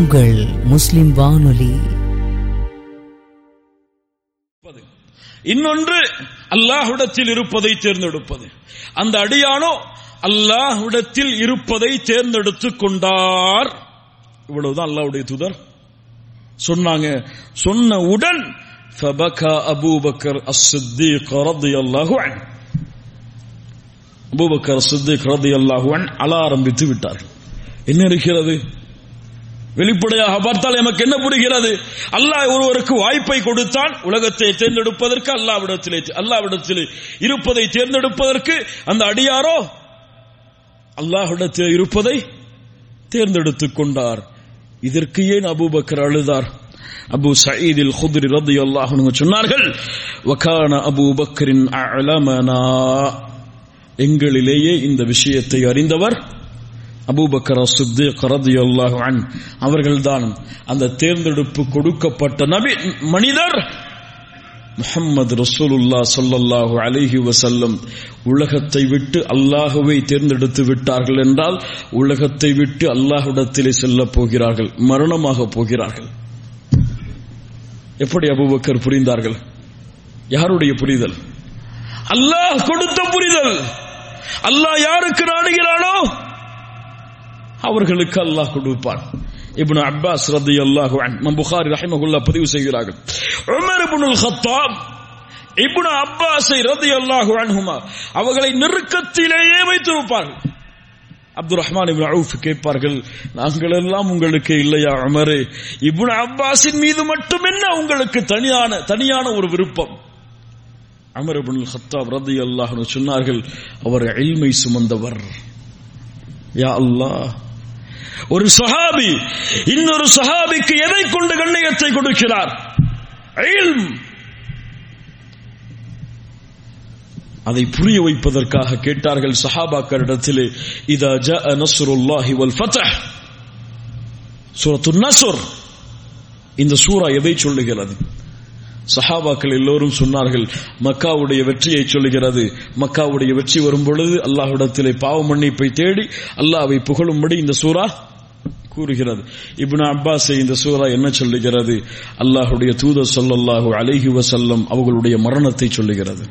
உங்கள் முஸ்லிம் வானொலி இன்னொன்று அல்லாஹ்விடத்தில் இருப்பதை தேர்ந்தெடுப்பது அந்த அடியானோ அல்லாஹ்விடத்தில் இருப்பதை தேர்ந்தெடுத்துக் கொண்டார் இவ்வளவுதான் அல்லாஹ்வுடைய தூதர் சொன்னாங்க சொன்னவுடன் فبكى أبو بكر الصديق رضي الله عنه அபூபக்கர் சித்திக் ரதியல்லாஹு அன் அழ ஆரம்பித்து விட்டார்கள் என்ன இருக்கிறது வெளிப்படையாக பார்த்தால் எமக்கு என்ன புரிகிறது அல்லாஹ் ஒருவருக்கு வாய்ப்பை கொடுத்தான் உலகத்தை தேர்ந்தெடுப்பதற்கு அல்லாவிடத்திலே அல்லாவிடத்தில் இருப்பதை தேர்ந்தெடுப்பதற்கு அந்த அடியாரோ அல்லாஹ்விடத்தில் இருப்பதை தேர்ந்தெடுத்துக் கொண்டார் இதற்கு ஏன் அபூபக்கர் அழுதார் அபு சயீதில் குதிரி ரதி அல்லாஹ் சொன்னார்கள் வகான அபு பக்கரின் அலமனா எங்களிலேயே இந்த விஷயத்தை அறிந்தவர் அபூபக்கர் சித்திக் ரதியல்லாஹு அன் அவர்கள்தான் அந்த தேர்ந்தெடுப்பு கொடுக்கப்பட்ட நபி மனிதர் முஹம்மது ரசூலுல்லா சொல்லல்லாஹு அலைஹி வசல்லம் உலகத்தை விட்டு அல்லாஹுவை தேர்ந்தெடுத்து விட்டார்கள் என்றால் உலகத்தை விட்டு அல்லாஹ்விடத்திலே செல்லப் போகிறார்கள் மரணமாக போகிறார்கள் எப்படி அபூபக்கர் புரிந்தார்கள் யாருடைய புரிதல் அல்லாஹ் கொடுத்த புரிதல் அல்லாஹ் யாருக்கு நாடுகிறானோ அவர்களுக்கு அல்லாஹ் கொடுப்பான் இப்னு அப்பாஸ் ரதி அல்லாஹு நம் புகாரி ரஹிமகுல்லா பதிவு செய்கிறார்கள் உமர் இப்னுல் ஹத்தாப் இப்னு அப்பாஸை ரதி அல்லாஹு அன்ஹுமா அவர்களை நெருக்கத்திலேயே வைத்திருப்பார்கள் அப்துல் ரஹ்மான் இப்னு அவுஃப் கேட்பார்கள் நாங்கள் எல்லாம் உங்களுக்கு இல்லையா உமரே இப்னு அப்பாஸின் மீது மட்டும் என்ன உங்களுக்கு தனியான தனியான ஒரு விருப்பம் அமர் இப்னுல் ஹத்தாப் ரதி அல்லாஹ் சொன்னார்கள் அவர் எல்மை சுமந்தவர் யா அல்லாஹ் ஒரு சஹாபி இன்னொரு சஹாபிக்கு எதை கொண்டு கண்ணியத்தை கொடுக்கிறார் அதை புரிய வைப்பதற்காக கேட்டார்கள் சஹாபாக்களிடத்திலே இதா ஜா நஸ்ருல்லாஹி வல் ஃபதஹ் சூரத்து நஸ்ர் இந்த சூரா எதை சொல்லுகிறது சஹாபாக்கள் எல்லோரும் சொன்னார்கள் மக்காவுடைய வெற்றியை சொல்லுகிறது மக்காவுடைய வெற்றி வரும் பொழுது அல்லாஹ்விடத்திலே பாவ மன்னிப்பை தேடி அல்லாவை புகழும்படி இந்த சூரா கூறுகிறது இப்னு அப்பாஸை இந்த சூரா என்ன சொல்லுகிறது அல்லாஹுடைய தூதர் சொல்லல்லாஹு அலைஹி வசல்லம் அவர்களுடைய மரணத்தை சொல்லுகிறது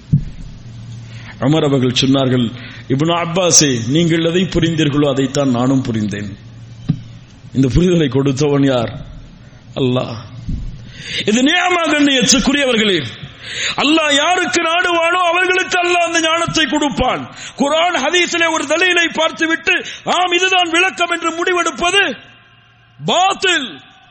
அமர் அவர்கள் சொன்னார்கள் இப்னு அப்பாஸே நீங்கள் எதை புரிந்தீர்களோ அதைத்தான் நானும் புரிந்தேன் இந்த புரிதலை கொடுத்தவன் யார் அல்லாஹ் இது நியமாக கண்ணியத்துக்குரியவர்களே அல்லாஹ் யாருக்கு நாடுவானோ அவர்களுக்கு அல்லாஹ் அந்த ஞானத்தை கொடுப்பான் குரான் ஹதீஸிலே ஒரு தலீலை பார்த்துவிட்டு ஆம் இதுதான் விளக்கம் என்று முடிவெடுப்பது பாத்தில்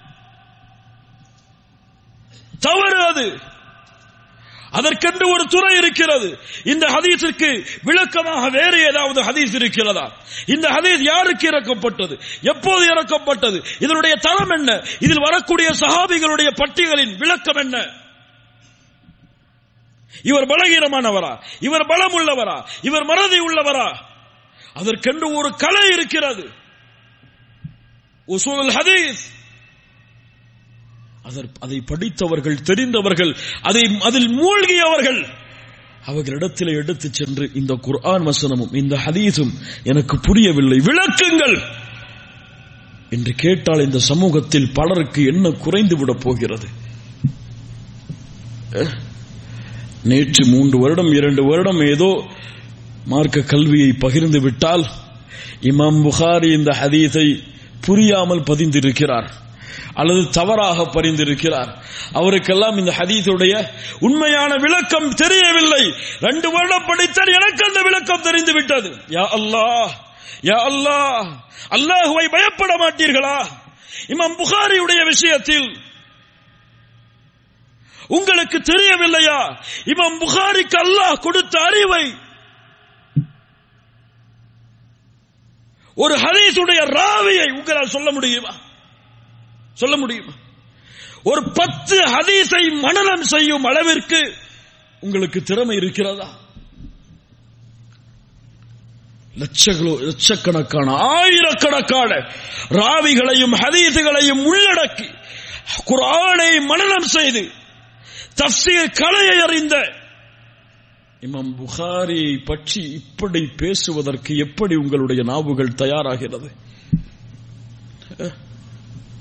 தவறு அது அதற்கென்று ஒரு துறை இருக்கிறது இந்த ஹதீஸுக்கு விளக்கமாக வேறு ஏதாவது ஹதீஸ் இருக்கிறதா இந்த ஹதீஸ் யாருக்கு இறக்கப்பட்டது எப்போது இறக்கப்பட்டது இதனுடைய தரம் என்ன இதில் வரக்கூடிய சஹாபிகளுடைய பட்டியலின் விளக்கம் என்ன இவர் பலகீனமானவரா இவர் பலம் உள்ளவரா இவர் மறதி உள்ளவரா அதற்கென்று ஒரு கலை இருக்கிறது உசூல் ஹதீஸ் அதை படித்தவர்கள் தெரிந்தவர்கள் அதை அதில் மூழ்கியவர்கள் அவர்களிடத்தில் எடுத்து சென்று இந்த குர்ஆன் வசனமும் இந்த ஹதீஸும் எனக்கு புரியவில்லை விளக்குங்கள் என்று கேட்டால் இந்த சமூகத்தில் பலருக்கு என்ன குறைந்து விட போகிறது நேற்று மூன்று வருடம் இரண்டு வருடம் ஏதோ மார்க்க கல்வியை பகிர்ந்து விட்டால் இமாம் புகாரி இந்த ஹதீஸை புரியாமல் பதிந்திருக்கிறார் அல்லது தவறாக பரிந்திருக்கிறார் அவருக்கெல்லாம் இந்த ஹதீஸுடைய உண்மையான விளக்கம் தெரியவில்லை ரெண்டு வருடம் படித்தால் எனக்கு அந்த விளக்கம் தெரிந்து விட்டது யா அல்லாஹ் யா அல்லாஹ் அல்லாஹுவை பயப்பட மாட்டீர்களா இமாம் புகாரியுடைய விஷயத்தில் உங்களுக்கு தெரியவில்லையா இமாம் புகாரிக்கு அல்லாஹ் கொடுத்த அறிவை ஒரு ஹதீஸுடைய ராவியை உங்களால் சொல்ல முடியுமா சொல்ல முடியுமா ஒரு பத்து ஹதீஸை மனநம் செய்யும் அளவிற்கு உங்களுக்கு திறமை இருக்கிறதா லட்சங்களோ லட்சக்கணக்கான ஆயிரக்கணக்கான ராவிகளையும் ஹதீசுகளையும் உள்ளடக்கி குரானை மனநம் செய்து தப்சீர் கலையை அறிந்த இமாம் புகாரியை பற்றி இப்படி பேசுவதற்கு எப்படி உங்களுடைய நாவுகள் தயாராகிறது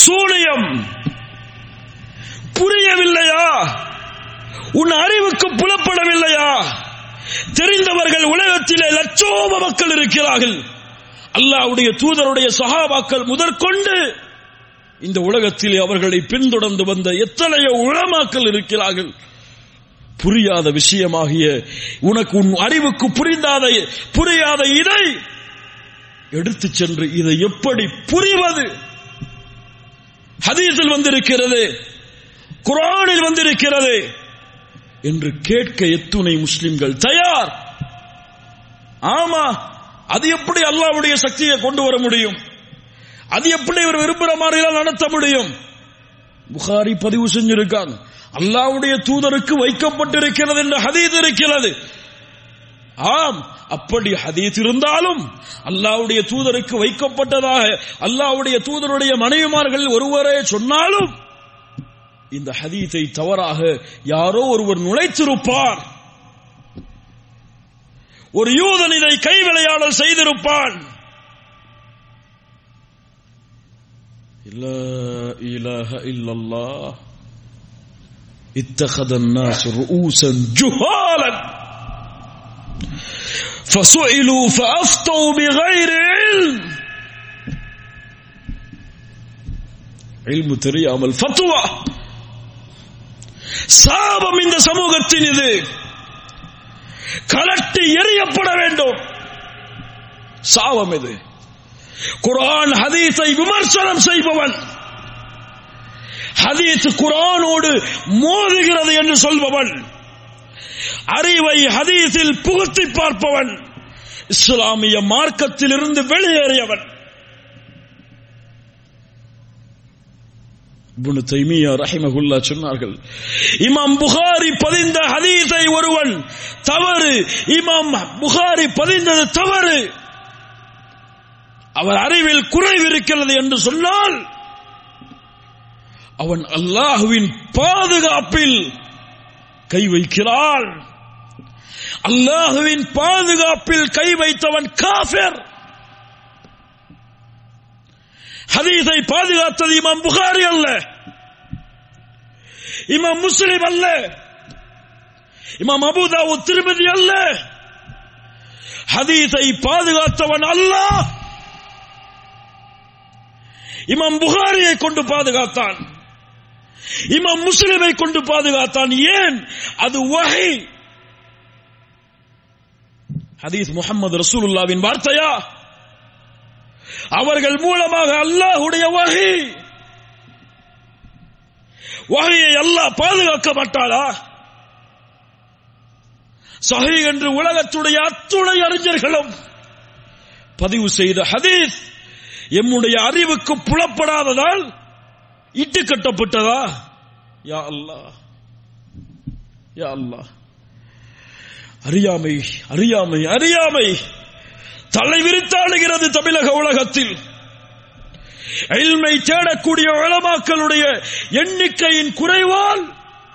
சூனியம் புரியவில்லையா உன் அறிவுக்கு புலப்படவில்லையா தெரிந்தவர்கள் உலகத்திலே லட்சோம மக்கள் இருக்கிறார்கள் அல்லாஹ்வுடைய தூதருடைய சஹாபாக்கள் முதற்கொண்டு இந்த உலகத்திலே அவர்களை பின்தொடர்ந்து வந்த எத்தனையோ உளமாக்கள் இருக்கிறார்கள் புரியாத விஷயமாகிய உனக்கு உன் அறிவுக்கு புரிந்தாத புரியாத இதை எடுத்து சென்று இதை எப்படி புரிவது ஹதீஸில் வந்திருக்கிறது குரானில் வந்திருக்கிறது என்று கேட்க எத்துணை முஸ்லிம்கள் தயார் ஆமா அது எப்படி அல்லாஹ்வுடைய சக்தியை கொண்டு வர முடியும் அது எப்படி இவர் விரும்புகிற மாதிரிலாம் நடத்த முடியும் புகாரி பதிவு செஞ்சிருக்காங்க அல்லாஹ்வுடைய தூதருக்கு வைக்கப்பட்டிருக்கிறது என்ற ஹதீஸ் இருக்கிறது ஆம் அப்படி ஹதீஸ் இருந்தாலும் அல்லாஹ்வுடைய தூதருக்கு வைக்கப்பட்டதாக அல்லாஹ்வுடைய தூதருடைய மனைவிமார்கள் ஒருவரே சொன்னாலும் இந்த ஹதீஸை தவறாக யாரோ ஒருவர் நுழைத்திருப்பார் ஒரு யூதன் இதை கை விளையாடல் செய்திருப்பான் لا إله إلا الله اتخذ الناس رؤوسا جهالا فسئلوا فأفتوا بغير علم علم தெரியாமல் ஃபத்வா சாபம் இந்த சமூகத்தின் இது கலட்டி எறியப்பட வேண்டும் சாபம் இது குரான் ஹதீஸை விமர்சனம் செய்பவன் ஹதீஸ் குரானோடு மோதுகிறது என்று சொல்பவன் அறிவை ஹதீஸில் புகுத்தி பார்ப்பவன் இஸ்லாமிய மார்க்கத்தில் இருந்து வெளியேறியவன் இப்னு தைமியா ரஹிமகுல்லா சொன்னார்கள் இமாம் புகாரி பதிந்த ஹதீஸை ஒருவன் தவறு இமாம் புகாரி பதிந்தது தவறு அவர் அறிவில் குறைவு இருக்கிறது என்று சொன்னால் அவன் அல்லாஹுவின் பாதுகாப்பில் கை வைக்கிறான் அல்லாஹுவின் பாதுகாப்பில் கை வைத்தவன் காஃபிர் ஹதீஸை பாதுகாத்தது இமாம் புகாரி அல்ல இமாம் முஸ்லிம் அல்ல இமாம் அபுதாவு திருமதி அல்ல ஹதீஸை பாதுகாத்தவன் அல்லாஹ் இமாம் புகாரியை கொண்டு பாதுகாத்தான் இமாம் முஸ்லிமை கொண்டு பாதுகாத்தான் ஏன் அது வகை ஹதீஸ் முகமது ரசூலுல்லாவின் வார்த்தையா அவர்கள் மூலமாக அல்லாஹுடைய வகை வகையை அல்லாஹ் பாதுகாக்க மாட்டாளா சஹி என்று உலகத்துடைய அத்துணை அறிஞர்களும் பதிவு செய்த ஹதீஸ் எம்முடைய அறிவுக்கு புலப்படாததால் இட்டு கட்டப்பட்டதா யா அல்லாஹ் யா அல்லாஹ் அறியாமை அறியாமை அறியாமை தலை விரித்தாடுகிறது தமிழக உலகத்தில் எல்மை தேடக்கூடிய உளமாக்களுடைய எண்ணிக்கையின் குறைவால்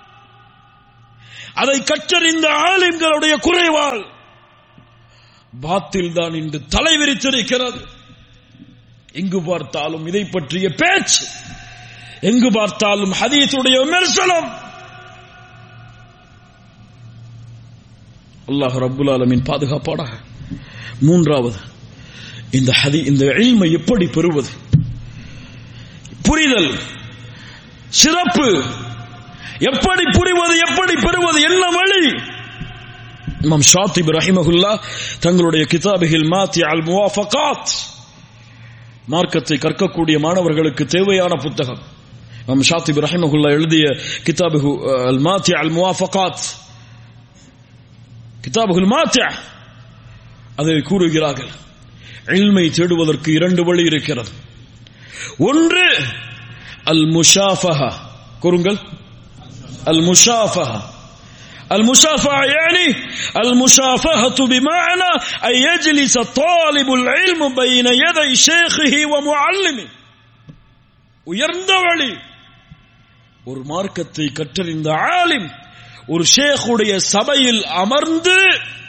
அதை கற்றறிந்த ஆலிம்களுடைய குறைவால் பாத்தில் தான் இன்று தலை விரித்திருக்கிறது எங்கு பார்த்தாலும் இதை பற்றிய பேச்சு எங்கு பார்த்தாலும் ஹதீஸுடைய விமர்சனம் அல்லாஹ் ரப்புல் ஆலமின் பாதுகாப்பாடாக மூன்றாவது இந்த ஹதி இந்த எளிமை எப்படி பெறுவது புரிதல் சிறப்பு எப்படி புரிவது எப்படி பெறுவது என்ன வழி இமாம் ஷாத்திப் ரஹிமகுல்லா தங்களுடைய கிதாபிகள் மாத்தி அல் முவாஃபகாத் மார்க்கத்தை கற்கக்கூடிய மாணவர்களுக்கு தேவையான புத்தகம் இமாம் ஷாத்திப் ரஹிமகுல்லா எழுதிய கிதாபு அல் மாத்தி அல் முவாஃபகாத் கிதாபுல் மாத்தி அதை கூறுகிறார்கள் இல்மை தேடுவதற்கு இரண்டு வழி இருக்கிறது ஒன்று அல் முஷாஃபஹா கூறுங்கள் அல் முஷாஃபஹா المشافهة يعني المشافهة بمعنى أن يجلس طالب العلم بين يدي شيخه ومعلمه உயர்ந்த வழி ஒரு மார்க்கத்தை கற்றறிந்த ஆலிம் ஒரு ஷேக்குடைய சபையில் அமர்ந்து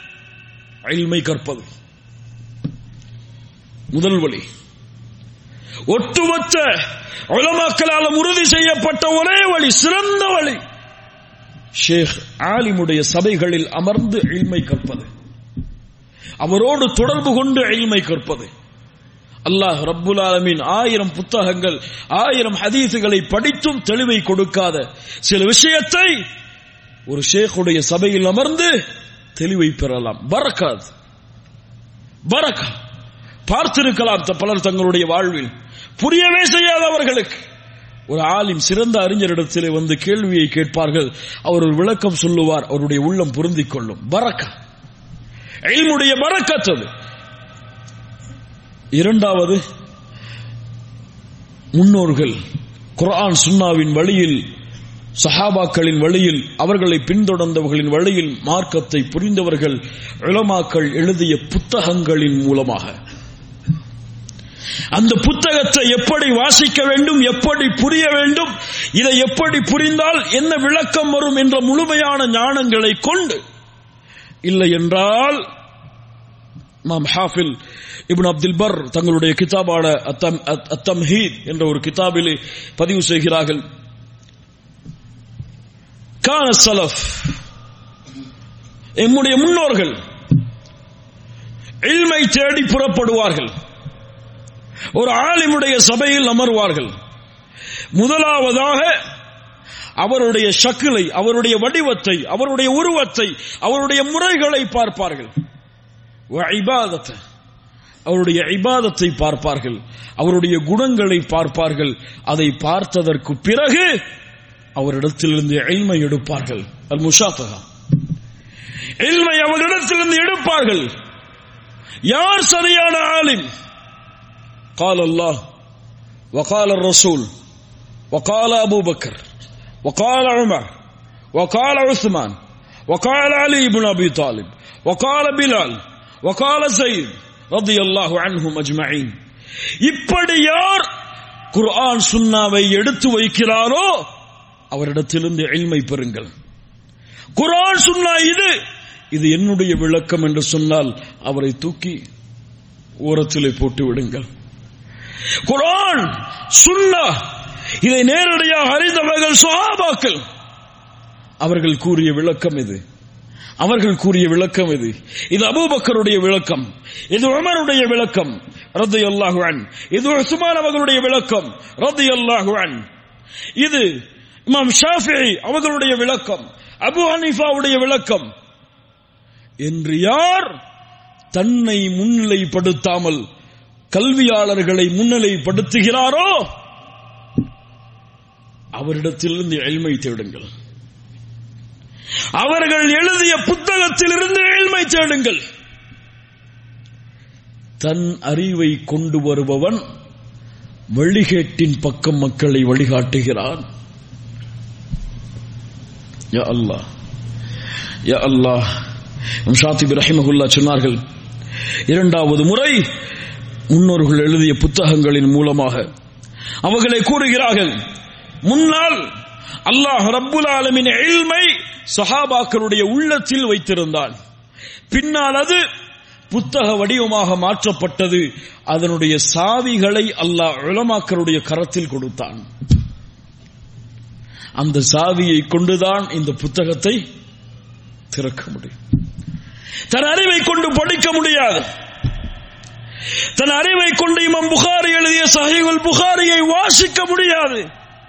அயில்மை கற்பது முதல் வழி ஒட்டுமொத்த உலமாக்களால் உறுதி செய்யப்பட்ட ஒரே வழி சிறந்த வழி ஷேக் ஆலிமுடைய சபைகளில் அமர்ந்து இல்மை கற்பது அவரோடு தொடர்பு கொண்டு இல்மை கற்பது அல்லாஹ் ரப்புல் ஆலமீன் ஆயிரம் புத்தகங்கள் ஆயிரம் ஹதீசுகளை படித்தும் தெளிவை கொடுக்காத சில விஷயத்தை ஒரு ஷேக்குடைய சபையில் அமர்ந்து தெளிவை பெறலாம் பரக்காது பரக்கா பார்த்திருக்கலாம் பலர் தங்களுடைய வாழ்வில் புரியவே செய்யாதவர்களுக்கு ஒரு ஆலிம் சிறந்த அறிஞரிடத்திலே வந்து கேள்வியை கேட்பார்கள் அவர் ஒரு விளக்கம் சொல்லுவார் அவருடைய உள்ளம் பொருந்திக் கொள்ளும் பரக்கா எல்முடைய பரக்கத்தது இரண்டாவது முன்னோர்கள் குர்ஆன் சுன்னாவின் வழியில் சஹாபாக்களின் வழியில் அவர்களை பின்தொடர்ந்தவர்களின் வழியில் மார்க்கத்தை புரிந்தவர்கள் இளமாக்கள் எழுதிய புத்தகங்களின் மூலமாக அந்த புத்தகத்தை எப்படி வாசிக்க வேண்டும் எப்படி புரிய வேண்டும் இதை எப்படி புரிந்தால் என்ன விளக்கம் வரும் என்ற முழுமையான ஞானங்களை கொண்டு இல்லை என்றால் மாம் ஹாஃபில் இப்னு அப்துல் பர் தங்களுடைய கிதாபான அத்தம்ஹீத் என்ற ஒரு கிதாபிலே பதிவு செய்கிறார்கள் கான சலஃப் எம்முடைய முன்னோர்கள் இல்மை தேடி புறப்படுவார்கள் ஒரு ஆலிமுடைய சபையில் அமர்வார்கள் முதலாவதாக அவருடைய ஷக்கிலை அவருடைய வடிவத்தை அவருடைய உருவத்தை அவருடைய முறைகளை பார்ப்பார்கள் அவருடைய இபாதத்தை பார்ப்பார்கள் அவருடைய குணங்களை பார்ப்பார்கள் அதை பார்த்ததற்கு பிறகு அவரிடத்திலிருந்து எல்மை எடுப்பார்கள் அல் முஷாஃபகா எல்மை அவரிடத்திலிருந்து எடுப்பார்கள் யார் சரியான ஆலிம் قال الله وقال الرسول وقال أبو بكر وقال عمر وقال عثمان وقال علي بن أبي طالب وقال بلال وقال زيد رضي الله عنهم أجمعين இப்படி யார் குர்ஆன் சுன்னாவை எடுத்து வைக்கிறாரோ அவரிடத்திலிருந்து எளிமை பெறுங்கள் குர்ஆன் சுன்னா இது இது என்னுடைய விளக்கம் என்று சொன்னால் அவரை தூக்கி ஓரத்திலே போட்டு விடுங்கள் குரான் சுன்னா இதை நேரடியாக அறிந்தவர்கள் சுஹாபாக்கள் அவர்கள் கூறிய விளக்கம் இது அவர்கள் கூறிய விளக்கம் இது இது அபூபக்கருடைய விளக்கம் இது உமருடைய விளக்கம் ரத்து அல்லாஹுவன் இது உஸ்மான் அவர்களுடைய விளக்கம் ரத்து அல்லாஹுவன் இது இமாம் ஷாஃபி அவர்களுடைய விளக்கம் அபு ஹனீஃபாவுடைய விளக்கம் என்று யார் தன்னை முன்னிலைப்படுத்தாமல் கல்வியாளர்களை முன்னிலைப்படுத்துகிறாரோ அவரிடத்திலிருந்து எழ்மை தேடுங்கள் அவர்கள் எழுதிய புத்தகத்திலிருந்து ஏழ்மை தேடுங்கள் தன் அறிவை கொண்டு வருபவன் வழிகேட்டின் பக்கம் மக்களை வழிகாட்டுகிறான் யா அல்லாஹ் யா அல்லாஹ் ஷாத்திப் ரஹிமகுல்லா சொன்னார்கள் இரண்டாவது முறை முன்னோர்கள் எழுதிய புத்தகங்களின் மூலமாக அவர்களை கூறுகிறார்கள் முன்னால் அல்லாஹ் ரப்புல் ஆலமின் எல்மை சஹாபாக்களுடைய உள்ளத்தில் வைத்திருந்தான் பின்னால் அது புத்தக வடிவமாக மாற்றப்பட்டது அதனுடைய சாவிகளை அல்லாஹ் உலமாக்களுடைய கரத்தில் கொடுத்தான் அந்த சாவியை கொண்டுதான் இந்த புத்தகத்தை திறக்க முடியும் தன் அறிவை கொண்டு படிக்க முடியாது தன் அறிவை கொண்டு இமாம் புகாரி எழுதிய சஹீகுல் புகாரியை வாசிக்க முடியாது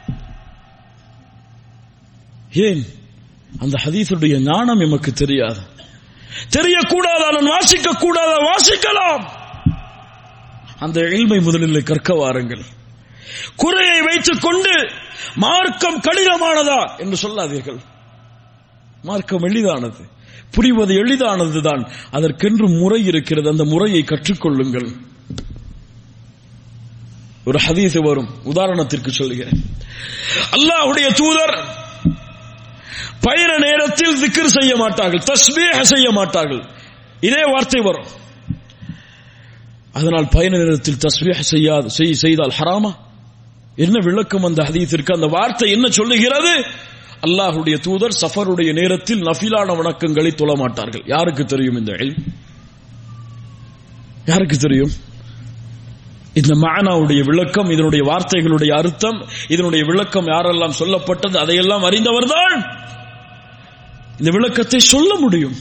ஏன் அந்த ஹதீஸுடைய ஞானம் எமக்கு தெரியாது தெரியக்கூடாத நான் வாசிக்க கூடாத வாசிக்கலாம் அந்த எளிமை முதலில் கற்க வாருங்கள் குறையை வைத்துக் கொண்டு மார்க்கம் கடினமானதா என்று சொல்லாதீர்கள் மார்க்கம் எளிதானது புரிவது எளிதானதுதான் அதற்கென்று முறை இருக்கிறது அந்த முறையை கற்றுக்கொள்ளுங்கள் ஒரு ஹதீஸ் வரும் உதாரணத்திற்கு சொல்லுகிறேன் அல்லாஹுடைய தூதர் பயண நேரத்தில் திக்ர் செய்ய மாட்டார்கள் தஸ்மீக செய்ய மாட்டார்கள் இதே வார்த்தை வரும் அதனால் பயண நேரத்தில் தஸ்மீக செய்யாது செய்தால் ஹராமா என்ன விளக்கம் அந்த ஹதீத்திற்கு அந்த வார்த்தை என்ன சொல்லுகிறது அல்லாஹுடைய தூதர் சஃபருடைய நேரத்தில் நஃபிலான வணக்கங்களை தொழ மாட்டார்கள் யாருக்கு தெரியும் இந்த யாருக்கு தெரியும் இந்த மானாவுடைய விளக்கம் இதனுடைய வார்த்தைகளுடைய அர்த்தம் இதனுடைய விளக்கம் யாரெல்லாம் சொல்லப்பட்டது அதையெல்லாம் அறிந்தவர்தான் இந்த விளக்கத்தை சொல்ல முடியும்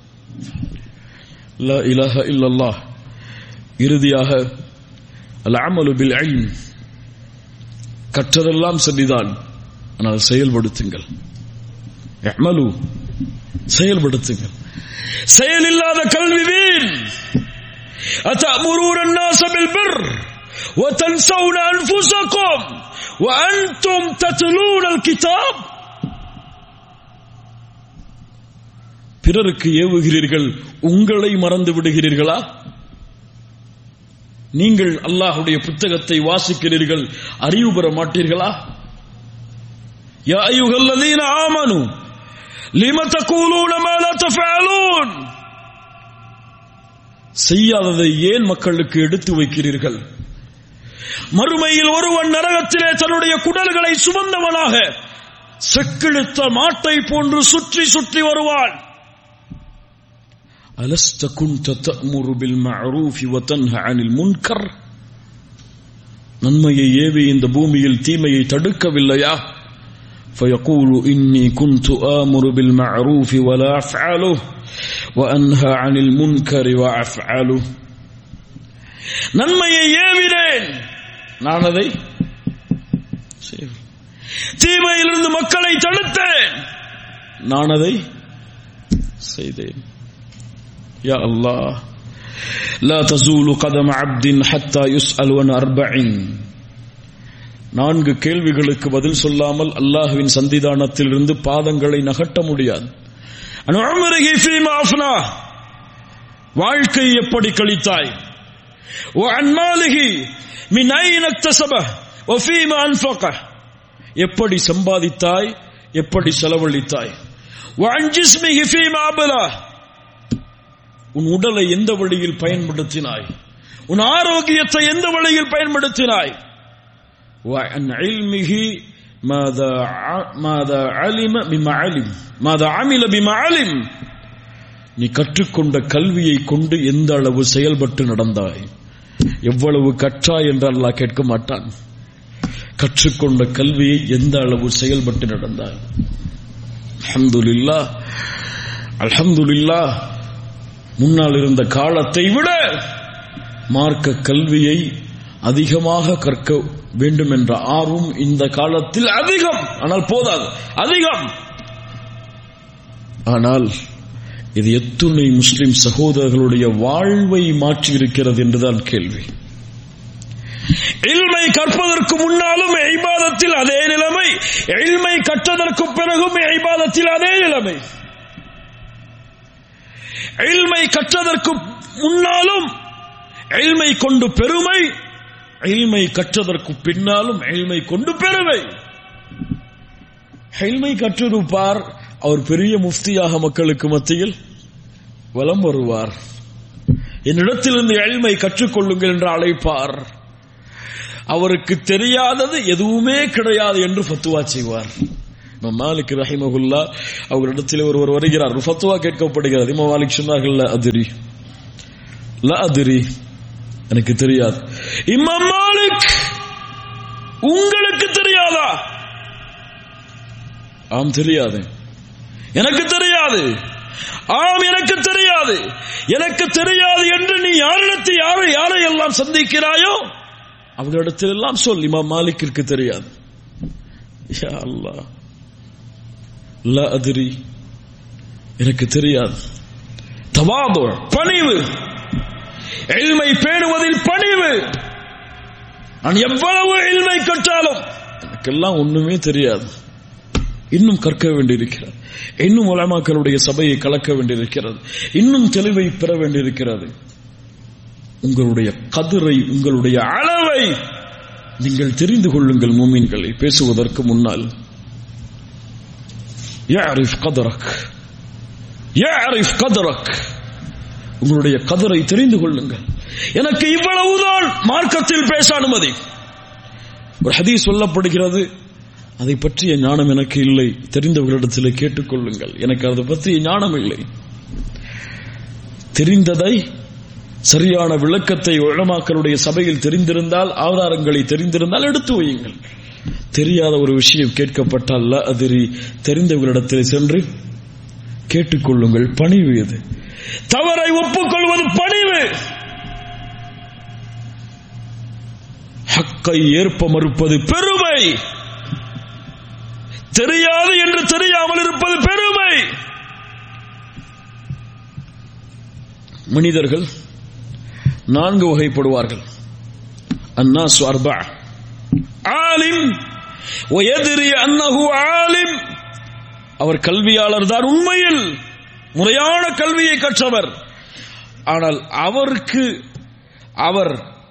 லா இலாஹ இல்லல்லாஹ் இறுதியாக அல் அமலு பில் இல்ம் கற்றதெல்லாம் சரிதான் ஆனால் செயல்படுத்துங்கள் அமலு செயல்படுத்துங்கள் செயல் இல்லாத கல்வி வீண் أتأمرون الناس بالبر وتنسون أنفسكم وأنتم تتلون الكتاب பிறருக்கு ஏவுகிறீர்கள் உங்களை மறந்து விடுகிறீர்களா நீங்கள் அல்லாஹுடைய புத்தகத்தை வாசிக்கிறீர்கள் அறிவு பெற மாட்டீர்களா யா அய்யுஹல்லதீன ஆமனு லிம தகூலூன மா லா தஃபஅலூன் செய்யாததை ஏன் மக்களுக்கு எடுத்து வைக்கிறீர்கள் மறுமையில் ஒருவன் நரகத்திலே தன்னுடைய குடல்களை சுமந்தவனாக செக்கிழுத்த மாட்டை போன்று சுற்றி சுற்றி வருவான் ألست كنت تأمر بالمعروف وتنهى عن المنكر நன்மையை ஏவி இந்த பூமியில் தீமையை தடுக்கவில்லையா فيقول إني كنت آمر بالمعروف ولا أفعله وأنهى عن المنكر وأفعله நன்மையை ஏவினேன் நான் அதை தீமையிலிருந்து மக்களை தடுத்தேன் நான் அதை செய்தேன் يا الله لا تزول قدم عبد حتى يسأل عن أربعين நான்கு கேள்விகளுக்கு பதில் சொல்லாமல் அல்லாஹுவின் சந்திதானத்தில் இருந்து பாதங்களை நகட்ட முடியாது வாழ்க்கை எப்படி கழித்தாய் எப்படி சம்பாதித்தாய் எப்படி செலவழித்தாய் உன் உடலை எந்த வழியில் பயன்படுத்தினாய் உன் ஆரோக்கியத்தை எந்த வழியில் பயன்படுத்தினாய் وعن علمه ماذا ماذا علم بما علم ماذا عمل بما علم நீ கற்றுக்கொண்ட கல்வியை கொண்டு எந்த அளவு செயல்பட்டு நடந்தாய் எவ்வளவு கற்றாய் என்று அல்லாஹ் கேட்க மாட்டான் கற்றுக்கொண்ட கல்வியை எந்த அளவு செயல்பட்டு நடந்தாய் அல்ஹம்துலில்லா அல்ஹம்துலில்லா முன்னால் இருந்த காலத்தை விட மார்க்க கல்வியை அதிகமாக கற்க வேண்டும் என்ற ஆர்வம் இந்த காலத்தில் அதிகம் ஆனால் போதாது அதிகம் ஆனால் இது எத்துணை முஸ்லிம் சகோதரர்களுடைய வாழ்வை மாற்றி இருக்கிறது என்றுதான் கேள்வி இல்மை கற்பதற்கு முன்னாலும் ஐபாதத்தில் அதே நிலைமை இல்மை கற்றதற்கு பிறகும் ஐபாதத்தில் அதே நிலைமை இல்மை கற்றதற்கு முன்னாலும் எல்மை கொண்டு பெருமை எல்மை கற்றதற்கு பின்னாலும் எல்மை கொண்டு பெருமை எல்மை கற்றிருப்பார் அவர் பெரிய முஃப்தியாக மக்களுக்கு மத்தியில் வலம் வருவார் என்னிடத்திலிருந்து எல்மை கற்றுக்கொள்ளுங்கள் என்று அழைப்பார் அவருக்கு தெரியாதது எதுவுமே கிடையாது என்று ஃபத்துவா செய்வார் மாலிக் ரஹிமகுல்லா அவரிடத்தில் ஒருவர் வருகிறார் ஒரு ஃபத்துவா கேட்கப்படுகிறது இமா மாலிக் சொன்னார்கள் அதிரி ல அதிரி எனக்கு தெரியாது இமாம் மாலிக் உங்களுக்கு தெரியாதா ஆம் தெரியாது எனக்கு தெரியாது ஆம் எனக்கு தெரியாது எனக்கு தெரியாது என்று நீ யாரிடத்தை யாரை யாரை எல்லாம் சந்திக்கிறாயோ அவர்களிடத்தில் எல்லாம் சொல் இமாம் மாலிக்கிற்கு தெரியாது யா அல்லாஹ் ல அதிரி எனக்கு தெரியாது தவாது பணிவு எல்மை பேணுவதில் பணிவு நான் எவ்வளவு எல்மை கற்றாலும் எனக்கெல்லாம் ஒண்ணுமே தெரியாது இன்னும் கற்க வேண்டியிருக்கிறது இன்னும் உலமாக்களுடைய சபையை கலக்க வேண்டியிருக்கிறது இன்னும் தெளிவை பெற வேண்டியிருக்கிறது உங்களுடைய கதிரை உங்களுடைய அளவை நீங்கள் தெரிந்து கொள்ளுங்கள் மூமீன்களை பேசுவதற்கு முன்னால் يعرف قدرك يعرف قدرك உங்களுடைய கதரை தெரிந்து கொள்ளுங்கள் எனக்கு இவ்வளவுதான் மார்க்கத்தில் பேச அனுமதி ஒரு ஹதீஸ் சொல்லப்படுகிறது அதை பற்றிய ஞானம் எனக்கு இல்லை தெரிந்தவர்களிடத்தில் கேட்டுக்கொள்ளுங்கள் எனக்கு அதை பற்றிய ஞானம் இல்லை தெரிந்ததை சரியான விளக்கத்தை உளமாக்களுடைய சபையில் தெரிந்திருந்தால் ஆதாரங்களை தெரிந்திருந்தால் எடுத்து வையுங்கள் தெரியாத ஒரு விஷயம் கேட்கப்பட்டால் அதிரி தெரிந்தவர்களிடத்தில் சென்று கேட்டுக்கொள்ளுங்கள் பணிவு இது தவறை ஒப்புக்கொள்வது பணிவு ஹக்கை ஏற்ப மறுப்பது பெருமை தெரியாது என்று தெரியாமல் இருப்பது பெருமை மனிதர்கள் நான்கு வகைப்படுவார்கள் அன்னா ஸ்வர்பா ஆலிம் வயதிரி அன்னஹு ஆலிம் அவர் கல்வியாளர் தான் உண்மையில் முறையான கல்வியை கற்றவர் ஆனால் அவருக்கு அவர்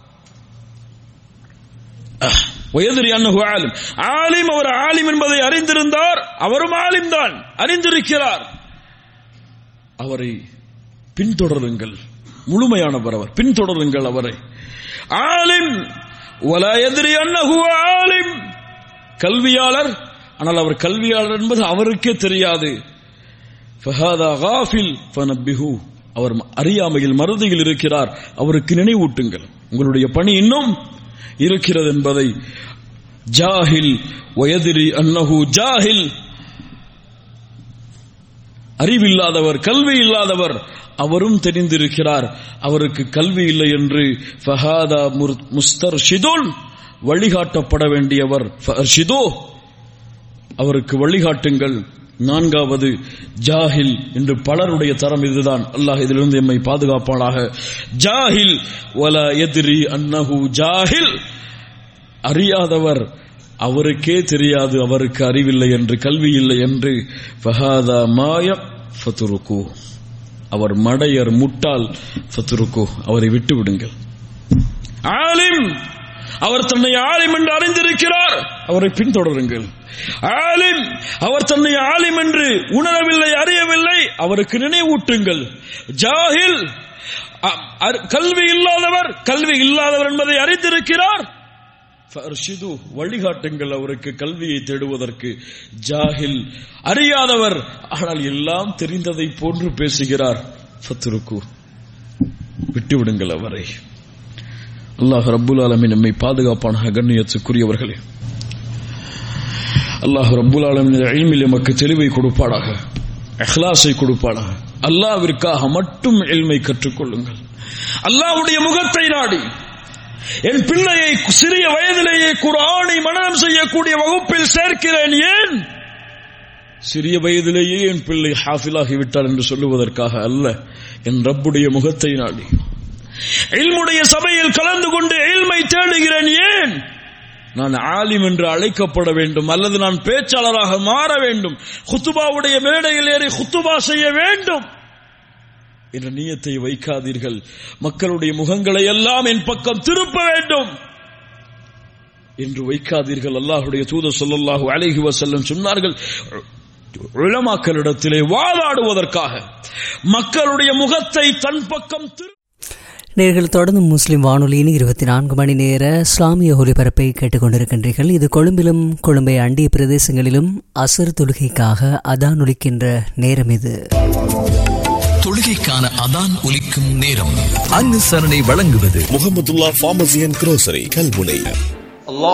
வயதிரி அன்னஹு ஆலிம் ஆலிம் அவர் ஆலிம் என்பதை அறிந்திருந்தார் அவரும் ஆலிம் தான் அறிந்திருக்கிறார் அவரை பின்தொடருங்கள் முழுமையானவர் அவர் பின்தொடருங்கள் அவரை ஆலிம் வலா எதிரி அன்னஹு ஆலிம் கல்வியாளர் ஆனால் அவர் கல்வியாளர் என்பது அவருக்கே தெரியாது ஃபஹாதா காஃபில் ஃபனப்பிஹு அவர் அறியாமையில் மருதியில் இருக்கிறார் அவருக்கு நினைவூட்டுங்கள் உங்களுடைய பணி இன்னும் இருக்கிறது என்பதை ஜாஹில் வயதிரி அன்னஹு ஜாஹில் அறிவில்லாதவர் கல்வி இல்லாதவர் அவரும் தெரிந்திருக்கிறார் அவருக்கு கல்வி இல்லை என்று ஃபஹாதா முஸ்தர் ஷிதுல் வழிகாட்டப்பட வேண்டியவர் ஷிதோ அவருக்கு வழிகாட்டுங்கள் நான்காவது ஜாஹில் என்று பலருடைய தரம் இதுதான் அல்லாஹ் இதிலிருந்து எம்மை பாதுகாப்பானாக ஜாஹில் வல எதிரி அன்னஹு ஜாஹில் அறியாதவர் அவருக்கே தெரியாது அவருக்கு அறிவில்லை என்று கல்வி இல்லை என்று ஃபஹாதா மாய ஃபதுருக்கு அவர் மடையர் முட்டாள் ஃபதுருக்கு அவரை விட்டு விடுங்கள் ஆலிம் அவர் தன்னை ஆலிம் என்று அறிந்திருக்கிறார் அவரை பின்தொடருங்கள் ஆலிம் அவர் தன்னை ஆலிம் என்று உணரவில்லை அறியவில்லை அவருக்கு நினைவூட்டுங்கள் ஜாஹில் கல்வி இல்லாதவர் கல்வி இல்லாதவர் என்பதை அறிந்திருக்கிறார் வழிகாட்டுங்கள் அவருக்கு கல்வியை தேடுவதற்கு ஜாஹில் அறியாதவர் ஆனால் எல்லாம் தெரிந்ததை போன்று பேசுகிறார் ஃபத்துருக்கு விட்டுவிடுங்கள் அவரை அல்லாஹ் ரப்புல் ஆலமின் நம்மை பாதுகாப்பான கண்ணியத்துக்குரியவர்களே அல்லாஹ் ரப்புல் ஆலமின் இல்மில் எமக்கு தெளிவை கொடுப்பாடாக அஹ்லாஸை கொடுப்பாடாக அல்லாவிற்காக மட்டும் எல்மை கற்றுக்கொள்ளுங்கள் அல்லாஹ்வுடைய முகத்தை நாடி என் பிள்ளையை சிறிய வயதிலேயே குரானை மனநம் செய்யக்கூடிய வகுப்பில் சேர்க்கிறேன் ஏன் சிறிய வயதிலேயே என் பிள்ளை ஹாஃபிலாகி விட்டார் என்று சொல்லுவதற்காக அல்ல என் ரப்புடைய முகத்தை நாடி இல்முடைய சபையில் கலந்து கொண்டு இல்மை தேடுகிறேன் ஏன் நான் ஆலிம் என்று அழைக்கப்பட வேண்டும் அல்லது நான் பேச்சாளராக மாற வேண்டும் குத்துபாவுடைய மேடையில் ஏறி குத்துபா செய்ய வேண்டும் என்ற நீயத்தை வைக்காதீர்கள் மக்களுடைய முகங்களை எல்லாம் என் பக்கம் திருப்ப வேண்டும் என்று வைக்காதீர்கள் அல்லாஹுடைய தூதர் சொல்லல்லாஹு அலைஹி வசல்லம் சொன்னார்கள் உளமாக்களிடத்திலே வாதாடுவதற்காக மக்களுடைய முகத்தை தன் பக்கம் திரு நேர்கள் தொடர்ந்து முஸ்லிம் வானொலியின் இருபத்தி நான்கு மணி நேர இஸ்லாமிய ஒலிபரப்பை கேட்டுக்கொண்டிருக்கின்றீர்கள் இது கொழும்பிலும் கொழும்பை அண்டிய பிரதேசங்களிலும் அசர் தொழுகைக்காக அதான் ஒலிக்கின்ற நேரம் இது தொழுகைக்கான அதான் ஒலிக்கும் நேரம் அனுசரணை வழங்குவது Mohamedulla pharmacy and grocery Kalmunai